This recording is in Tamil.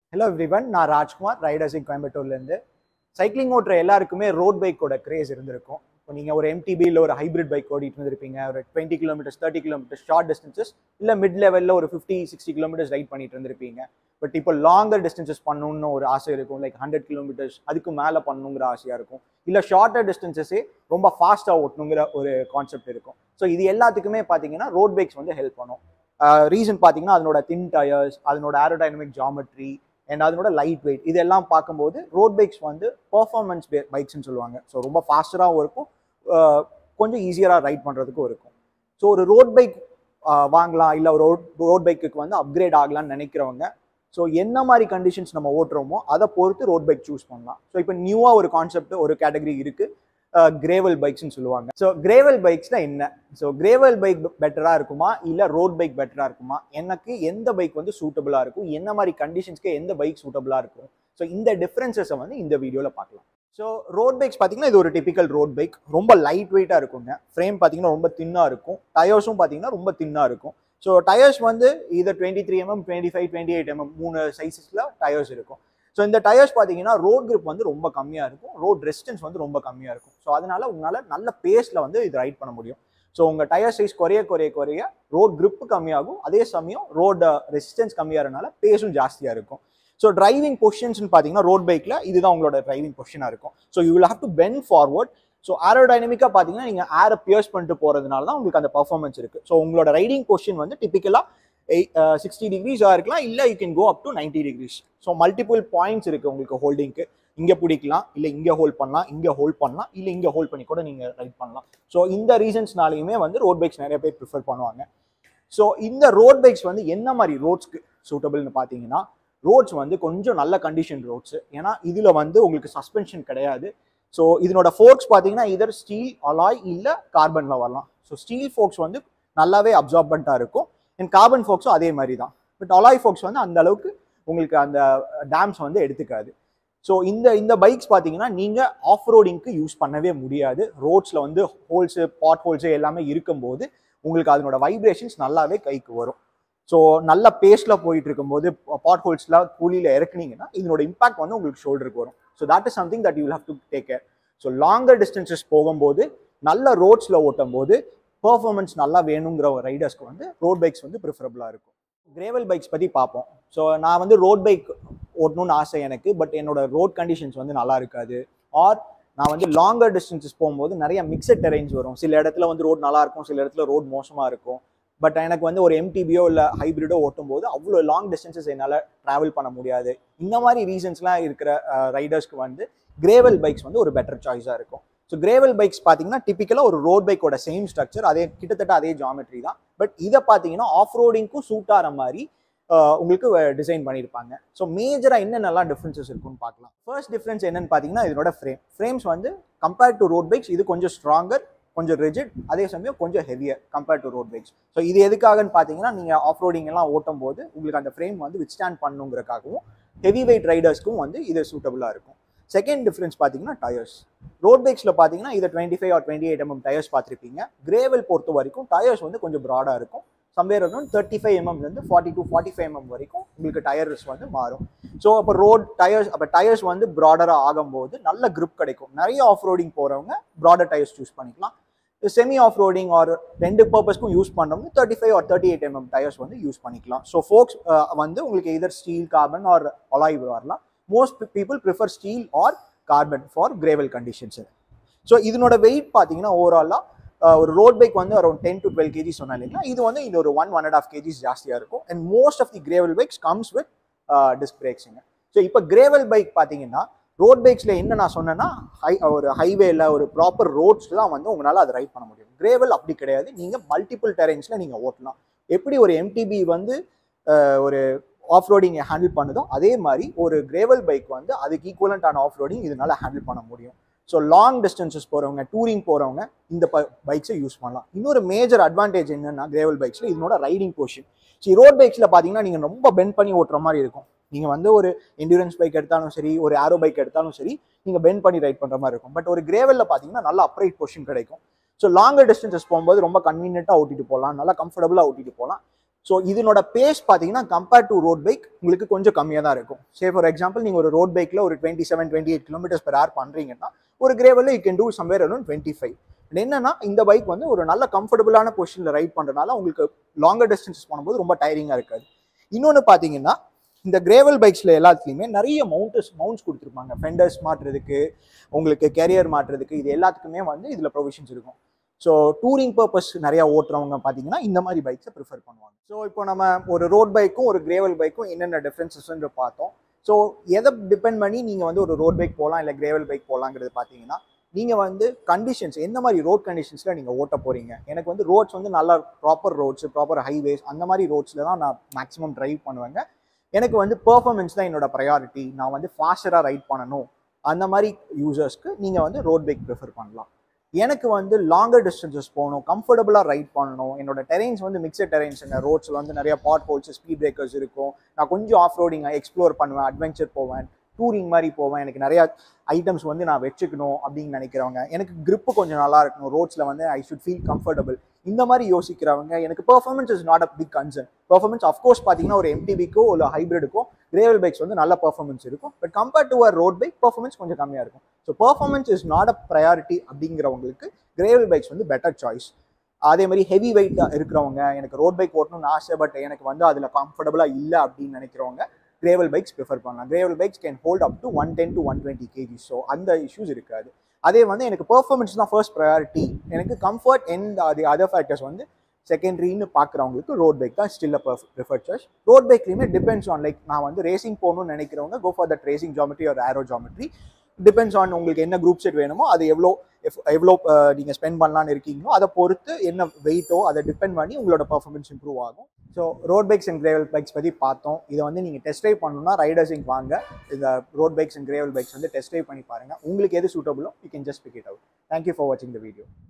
ஹலோ எவ்ரிவன் நான் ராஜ்குமார் ரைடர்ஸ் இன் கோயம்புத்தூர்லேருந்து சைக்கிளிங் ஓட்டுற எல்லாருக்குமே ரோட் பைக்கோட கிரேஸ் இருந்திருக்கும் இப்போ நீங்கள் ஒரு MTB இல்ல ஒரு ஹைப்ரிட் பைக் ஓடிட்டு இருந்திருப்பீங்க ஒரு twenty kilometres thirty kilometres short distances இல்லை மிட் லெவலில் ஒரு ஃபிஃப்டி சிக்ஸ்டி கிலோமீட்டர்ஸ் ரைட் பண்ணிட்டு இருந்திருப்பீங்க பட் இப்போ லாங்கர் டிஸ்டன்சஸ் பண்ணணும்னு ஒரு ஆசை இருக்கும் லைக் ஹண்ட்ரட் கிலோமீட்டர்ஸ் அதுக்கு மேலே பண்ணணுங்கிற ஆசையாக இருக்கும் இல்லை ஷார்ட்டர் டிஸ்டன்சஸே ரொம்ப ஃபாஸ்ட்டாக ஓட்டணுங்கிற ஒரு கான்செப்ட் இருக்கும் ஸோ இது எல்லாத்துக்குமே பார்த்தீங்கன்னா ரோட் பைக்ஸ் வந்து ஹெல்ப் பண்ணும் ரீசன் பார்த்தீங்கன்னா அதனோட தின் டயர்ஸ் அதனோட ஏரோடைனமிக் ஜாமெட்ரி அண்ட் அதனோட லைட் வெயிட் இதெல்லாம் பார்க்கும்போது ரோட் பைக்ஸ் வந்து பர்ஃபார்மன்ஸ் பைக்ஸ்னு சொல்லுவாங்க ஸோ ரொம்ப ஃபாஸ்டராகவும் இருக்கும் ஆஹ் கொஞ்சம் ஈஸியராக ரைட் பண்ணுறதுக்கும் இருக்கும் ஸோ ஒரு ரோட் பைக் வாங்கலாம் இல்லை ஒரு ரோட் ரோட் பைக்குக்கு வந்து அப்கிரேட் ஆகலாம்னு நினைக்கிறவங்க ஸோ என்ன மாதிரி கண்டிஷன்ஸ் நம்ம ஓட்டுறோமோ அதை பொறுத்து ரோட் பைக் சூஸ் பண்ணலாம் ஸோ இப்போ நியூவாக ஒரு கான்செப்ட் ஒரு கேட்டகரி இருக்குது கிரேவல் பைக்ஸ்னு சொல்லுவாங்க ஸோ கிரேவல் பைக்ஸ்னா என்ன ஸோ கிரேவல் பைக் பெட்டராக இருக்குமா இல்லை ரோட் பைக் பெட்டராக இருக்குமா எனக்கு எந்த பைக் வந்து சூட்டபுளாக இருக்கும் என்ன மாதிரி கண்டிஷன்ஸ்க்கு எந்த பைக் சூட்டபுளாக இருக்கும் ஸோ இந்த டிஃப்ரென்சஸை வந்து இந்த வீடியோவில் பார்க்கலாம் ஸோ ரோட் பைக்ஸ் பார்த்தீங்கன்னா இது ஒரு டிபிக்கல் ரோட் பைக் ரொம்ப லைட் வெயிட்டாக இருக்குங்க ஃப்ரேம் பார்த்தீங்கன்னா ரொம்ப தின்னாக இருக்கும் டயர்ஸும் பார்த்தீங்கன்னா ரொம்ப தின்னாக இருக்கும் ஸோ டயர்ஸ் வந்து இது twenty three mm twenty five twenty eight mm மூணு சைஸஸில் டயர்ஸ் இருக்கும் ஸோ இந்த டயர்ஸ் பார்த்தீங்கன்னா ரோட் grip வந்து ரொம்ப கம்மியாக இருக்கும் ரோட் ரெசிஸ்டன்ஸ் வந்து ரொம்ப கம்மியாக இருக்கும் ஸோ அதனால உங்களால் நல்ல பேஸில் வந்து இது ரைட் பண்ண முடியும் ஸோ உங்கள் டயர் சைஸ் குறைய குறைய குறைய ரோட் grip கம்மியாகும் அதே சமயம் ரோட் ரெசிஸ்டன்ஸ் கம்மியாகிறனால பேஸும் ஜாஸ்தியாக இருக்கும் ஸோ டிரைவிங் பொசிஷன்ஸ்னு பார்த்தீங்கன்னா ரோட் பைக்கில் இதுதான் உங்களோட டிரைவிங் பொசிஷனாக இருக்கும் so you will have to bend forward so ஏரோடைனமிக்காக பார்த்தீங்கன்னா நீங்கள் ஏரை பியர்ஸ் பண்ணிட்டு போகிறதுனால தான் உங்களுக்கு அந்த பர்ஃபார்மன்ஸ் இருக்குது ஸோ உங்களோட ரைடிங் பொசிஷன் வந்து டிப்பிக்கலாக சிக்ஸ்டி டிகிரிஸாக இருக்கலாம் இல்லை you can go up to ninety degrees so multiple points இருக்குது உங்களுக்கு ஹோல்டிங்க்கு இங்கே பிடிக்கலாம் இல்லை இங்கே ஹோல்ட் பண்ணலாம் இங்கே ஹோல்ட் பண்ணலாம் இல்லை இங்கே ஹோல்ட் பண்ணி கூட நீங்கள் ரைட் பண்ணலாம் ஸோ இந்த ரீசன்ஸ்னாலையுமே வந்து ரோட் பைக்ஸ் நிறைய பேர் ப்ரிஃபர் பண்ணுவாங்க ஸோ இந்த ரோட் பைக்ஸ் வந்து என்ன மாதிரி ரோட்ஸ்க்கு சூட்டபிள்னு பார்த்தீங்கன்னா ரோட்ஸ் வந்து கொஞ்சம் நல்ல கண்டிஷன் ரோட்ஸ் ஏன்னா இதில் வந்து உங்களுக்கு சஸ்பென்ஷன் கிடையாது ஸோ இதனோட ஃபோர்க்ஸ் பார்த்தீங்கன்னா இதர் ஸ்டீல் அலாய் இல்லை கார்பனில் வரலாம் ஸோ ஸ்டீல் ஃபோக்ஸ் வந்து நல்லாவே அப்சார்பண்ட்டாக இருக்கும் அண்ட் கார்பன் ஃபோக்ஸும் அதே மாதிரி தான் பட் அலாய் ஃபோக்ஸ் வந்து அந்த அளவுக்கு உங்களுக்கு அந்த டேம்ஸ் வந்து எடுத்துக்காது ஸோ இந்த இந்த பைக்ஸ் பார்த்தீங்கன்னா நீங்கள் ஆஃப் ரோடிங்க்கு யூஸ் பண்ணவே முடியாது ரோட்ஸில் வந்து ஹோல்ஸு பாட் ஹோல்ஸு எல்லாமே இருக்கும்போது உங்களுக்கு அதனோட வைப்ரேஷன்ஸ் நல்லாவே கைக்கு வரும் ஸோ நல்ல பேஸில் போயிட்டு இருக்கும்போது பாட் ஹோல்ஸ்லாம் கூலியில் இறக்குனீங்கன்னா இதனோட இம்பாக்ட் வந்து உங்களுக்கு ஷோல்டருக்கு வரும் so that is something that you have to take care so longer distances போகும்போது நல்ல ரோட்ஸில் ஓட்டும் போது பர்ஃபார்மன்ஸ் நல்லா வேணுங்கிற ரைடர்ஸ்க்கு வந்து ரோட் பைக்ஸ் வந்து ப்ரிஃபரபுளாக இருக்கும் கிரேவல் பைக்ஸ் பற்றி பார்ப்போம் ஸோ நான் வந்து ரோட் பைக் ஓட்டணும்னு ஆசை எனக்கு பட் என்னோட ரோட் கண்டிஷன்ஸ் வந்து நல்லா இருக்காது ஆர் நான் வந்து லாங்கர் டிஸ்டன்சஸ் போகும்போது நிறைய மிக்சட் டெரைன்ஸ் வரும் சில இடத்துல வந்து ரோட் நல்லா இருக்கும் சில இடத்துல ரோட் மோசமாக இருக்கும் பட் எனக்கு வந்து ஒரு எம்டிபியோ இல்லை ஹைப்ரிடோ ஓட்டும் போது அவ்வளோ லாங் டிஸ்டன்சஸ் என்னால் ட்ராவல் பண்ண முடியாது இந்த மாதிரி ரீசன்ஸ்லாம் இருக்கிற ரைடர்ஸ்க்கு வந்து கிரேவல் பைக்ஸ் வந்து ஒரு பெட்டர் சாய்ஸாக இருக்கும் ஸோ கிரேவல் பைக்ஸ் பார்த்தீங்கன்னா டிப்பிக்கலாக ஒரு ரோட் பைக்கோட சேம் ஸ்ட்ரக்சர் அதே கிட்டத்தட்ட அதே ஜாமெட்ரி தான் பட் இதை பார்த்தீங்கன்னா ஆஃப் ரோடிங்க்கும் சூட் ஆகிற மாதிரி ஆஹ் உங்களுக்கு டிசைன் பண்ணியிருப்பாங்க ஸோ மேஜராக என்னென்னலாம் டிஃப்ரென்சஸ் இருக்குன்னு பார்க்கலாம் ஃபர்ஸ்ட் டிஃப்ரென்ஸ் என்னன்னு பார்த்தீங்கன்னா இதனோட ஃப்ரேம் ஃப்ரேம்ஸ் வந்து கம்பேர்ட் டு ரோட் பைக்ஸ் இது கொஞ்சம் ஸ்ட்ராங்கர் கொஞ்சம் ரிஜிட் அதே சமயம் கொஞ்சம் heavier compared to road bikes so இது எதுக்காகன்னு பார்த்தீங்கன்னா நீங்கள் ஆஃப் ரோடிங் எல்லாம் ஓட்டும் போது உங்களுக்கு அந்த ஃப்ரேம் வந்து வித் ஸ்டாண்ட் பண்ணுங்கிறக்காகவும் ஹெவி வெயிட் ரைடர்ஸ்க்கும் வந்து இது சூட்டபுளாக இருக்கும் செகண்ட் டிஃப்ரென்ஸ் பார்த்தீங்கன்னா டயர்ஸ் ரோட் பைக்ஸில் பார்த்தீங்கன்னா இதை twenty five or twenty eight mm tyres பார்த்துருப்பீங்க கிரேவல் பொறுத்த வரைக்கும் டயர்ஸ் வந்து கொஞ்சம் ப்ராடாக இருக்கும் சம்வேர் அரௌண்ட் தேர்ட்டி ஃபைவ் எம்எம்லேருந்து forty two forty five mm வரைக்கும் உங்களுக்கு டயர்ஸ் வந்து மாறும் ஸோ அப்போ ரோட் டயர்ஸ் அப்போ டயர்ஸ் வந்து ப்ராடராக ஆகும்போது நல்ல grip கிடைக்கும் நிறைய ஆஃப் ரோடிங் போகிறவங்க ப்ராடர் டயர்ஸ் சூஸ் பண்ணிக்கலாம் செமி ஆஃப் ரோடிங் ஆர் ரெண்டு பர்பஸ்க்கும் யூஸ் பண்ணுறவங்க thirty five or thirty eight mm tyres வந்து யூஸ் பண்ணிக்கலாம் ஸோ ஃபோக்ஸ் வந்து உங்களுக்கு either steel carbon or alloy வரலாம் most people prefer steel or carbon for gravel conditions so இதனோட வெயிட் பார்த்தீங்கன்னா ஓவராலாக ஒரு ரோட் பைக் வந்து around ten to twelve kg சொன்னா இல்லைங்களா இது வந்து இது ஒரு one one and half kgs ஜாஸ்தியாக இருக்கும் and most of the gravel bikes comes with disc பிரேக்ஸுங்க ஸோ இப்போ கிரேவல் பைக் பார்த்தீங்கன்னா ரோட் பைக்ஸில் என்ன நான் சொன்னேன்னா ஹை ஒரு ஹைவேல ஒரு ப்ராப்பர் ரோட்ஸ்லாம் வந்து உங்களால் அதை ரைட் பண்ண முடியும் கிரேவல் அப்படி கிடையாது நீங்கள் மல்டிபிள் டெரைன்ஸில் நீங்கள் ஓட்டலாம் எப்படி ஒரு எம்டிபி வந்து அஹ், ஒரு ஆஃப் ரோடிங் ஹேண்டில் பண்ணுதோ அதே மாதிரி ஒரு கிரேவல் பைக் வந்து அதுக்கு ஈக்குவலண்டான ஆஃப் ரோடிங் இதனால ஹேண்டில் பண்ண முடியும் ஸோ லாங் டிஸ்டன்சஸ் போகிறவங்க டூரிங் போகிறவங்க இந்த பைக்ஸை யூஸ் பண்ணலாம் இன்னொரு மேஜர் அட்வான்டேஜ் என்னன்னா கிரேவல் பைக்ஸில் இதனோட ரைடிங் போர்ஷன் ஸோ ரோட் பைக்ஸில் பார்த்தீங்கன்னா நீங்கள் ரொம்ப பெண்ட் பண்ணி ஓட்டுற மாதிரி இருக்கும் நீங்கள் வந்து ஒரு என்டூரன்ஸ் பைக் எடுத்தாலும் சரி ஒரு ஆரோ பைக் எடுத்தாலும் சரி நீங்கள் பெண்ட் பண்ணி ரைட் பண்ணுற மாதிரி இருக்கும் பட் ஒரு கிரேவலில் பார்த்தீங்கன்னா நல்ல அப்ரைட் பொசிஷன் கிடைக்கும் ஸோ லாங்கர் டிஸ்டன்சஸ் போகும்போது ரொம்ப கன்வீனியண்ட்டாக ஓட்டிட்டு போகலாம் நல்லா கம்ஃபர்டபுளாக ஓட்டிட்டு போகலாம் ஸோ இதனோட பேஸ் பார்த்தீங்கன்னா கம்பேர்ட் டு ரோட் பைக் உங்களுக்கு கொஞ்சம் கம்மியாக தான் இருக்கும் சே ஃபார் எக்ஸாம்பிள் நீங்கள் ஒரு ரோட் பைக்கில் ஒரு twenty seven twenty eight kilometres per hour பண்ணுறீங்கன்னா ஒரு கிரேவலில் you can do somewhere around twenty five என்னன்னா இந்த பைக் வந்து ஒரு நல்ல கம்ஃபர்டபுளான பொசிஷனில் ரைட் பண்ணுறதுனால உங்களுக்கு லாங்கர் டிஸ்டன்சஸ் பண்ணும்போது ரொம்ப டயரிங்காக இருக்காது இன்னொன்று பார்த்தீங்கன்னா இந்த கிரேவல் பைக்ஸில் எல்லாத்துலேயுமே நிறைய மவுண்டர்ஸ் மவுண்ட்ஸ் கொடுத்துருப்பாங்க ஃபெண்டர்ஸ் மாட்டுறதுக்கு உங்களுக்கு கேரியர் மாட்டுறதுக்கு இது எல்லாத்துக்குமே வந்து இதில் ப்ரொவிஷன்ஸ் இருக்கும் ஸோ டூரிங் பர்பஸ் நிறையா ஓட்டுறவங்க பார்த்தீங்கன்னா இந்த மாதிரி பைக்ஸை ப்ரிஃபர் பண்ணுவாங்க ஸோ இப்போ நம்ம ஒரு ரோட் பைக்கும் ஒரு கிரேவல் பைக்கும் என்னென்ன டிஃப்ரென்சஸ்ன்னு பார்த்தோம் ஸோ எதை டிபெண்ட் பண்ணி நீங்கள் வந்து ஒரு ரோட் பைக் போகலாம் இல்லை கிரேவல் பைக் போகலாங்கிறது பார்த்தீங்கன்னா நீங்கள் வந்து கண்டிஷன்ஸ் எந்த மாதிரி ரோட் கண்டிஷன்ஸில் நீங்கள் ஓட்ட போகிறீங்க எனக்கு வந்து ரோட்ஸ் வந்து நல்லா ப்ராப்பர் ரோட்ஸ் ப்ராப்பர் ஹைவேஸ் அந்த மாதிரி ரோட்ஸில் தான் நான் மேக்ஸிமம் ட்ரைவ் பண்ணுவேங்க எனக்கு வந்து பெர்ஃபார்மன்ஸ் தான் என்னோட ப்ரையாரிட்டி நான் வந்து ஃபாஸ்டராக ரைட் பண்ணணும் அந்த மாதிரி யூசர்ஸ்க்கு நீங்கள் வந்து ரோட் பைக் ப்ரிஃபர் பண்ணலாம் எனக்கு வந்து லாங்கர் டிஸ்டன்சஸ் போகணும் கம்ஃபர்டபுளாக ரைட் பண்ணணும் என்னோட டெரைன்ஸ் வந்து மிக்சட் டெரைன்ஸ் என்ன ரோட்ஸில் வந்து நிறைய பாட் ஹோல்ஸ் ஸ்பீட் பிரேக்கர்ஸ் இருக்கும் நான் கொஞ்சம் ஆஃப் ரோடிங் எக்ஸ்ப்ளோர் பண்ணுவேன் அட்வென்ச்சர் போவேன் டூரிங் மாதிரி போவேன் எனக்கு நிறையா ஐட்டம்ஸ் வந்து நான் வச்சுக்கணும் அப்படின்னு நினைக்கிறவங்க எனக்கு grip கொஞ்சம் நல்லா இருக்கணும் ரோட்ஸில் வந்து ஐ ஷுட் ஃபீல் கம்ஃபர்டபுள் இந்த மாதிரி யோசிக்கிறவங்க எனக்கு performance is not a big concern performance of course பார்த்தீங்கன்னா ஒரு எம்டிபிக்கோ இல்லை ஹைப்ரிடுக்கோ கிரேவல் பைக்ஸ் வந்து நல்ல பெர்ஃபார்மன்ஸ் இருக்கும் but compared to a road bike performance கொஞ்சம் கம்மியாக இருக்கும் so performance is not a priority அப்படிங்கிறவங்களுக்கு கிரேவல் பைக்ஸ் வந்து பெட்டர் சாய்ஸ் அதே மாதிரி ஹெவி வெயிட் இருக்கிறவங்க எனக்கு ரோட் பைக் ஓட்டணும்னு ஆசை பட் எனக்கு வந்து அதில் கம்ஃபர்டபுளாக இல்லை அப்படின்னு நினைக்கிறவங்க கிரேவல் பைக்ஸ் ப்ரிஃபர் பண்ணலாம் gravel bikes can hold up to one ten to one twenty kg so அந்த இஷ்யூஸ் இருக்காது அதே வந்து எனக்கு பெர்ஃபார்மன்ஸ் தான் ஃபர்ஸ்ட் ப்ரையாரிட்டி எனக்கு கம்ஃபர்ட் அண்ட் அது அதர் ஃபேக்டர்ஸ் வந்து செகண்டரின்னு பார்க்குறவங்களுக்கு ரோட் பைக் தான் ஸ்டில் ப்ரிஃபர்ட் சாய்ஸ் ரோட் பைக்லையுமே டிபெண்ட்ஸ் ஆன் லைக் நான் வந்து ரேசிங் போகணும்னு நினைக்கிறவங்க go for that racing geometry ஒரு ஏரோ ஜாமெட்ரி டிபெண்ட்ஸ் ஆன் உங்களுக்கு என்ன குரூப் செட் வேணுமோ அது எவ்வளோ எஃப்- எவ்வளோ நீங்கள் ஸ்பெண்ட் பண்ணலான்னு இருக்கீங்களோ அதை பொறுத்து என்ன வெயிட்டோ அதை டிபெண்ட் பண்ணி உங்களோட பர்ஃபார்மன்ஸ் இம்ப்ரூவ் ஆகும் so road bikes and gravel bikes பற்றி பார்த்தோம் இதை வந்து நீங்கள் டெஸ்ட் ட்ரைவ் பண்ணணும்னா ரைடர்ஸிங் வாங்க இந்த road bikes and gravel bikes வந்து டெஸ்ட் ட்ரைவ் பண்ணி பாருங்கள் உங்களுக்கு எது சூட்டபுளோ you can just pick it out thank you for வாட்சிங் த வீடியோ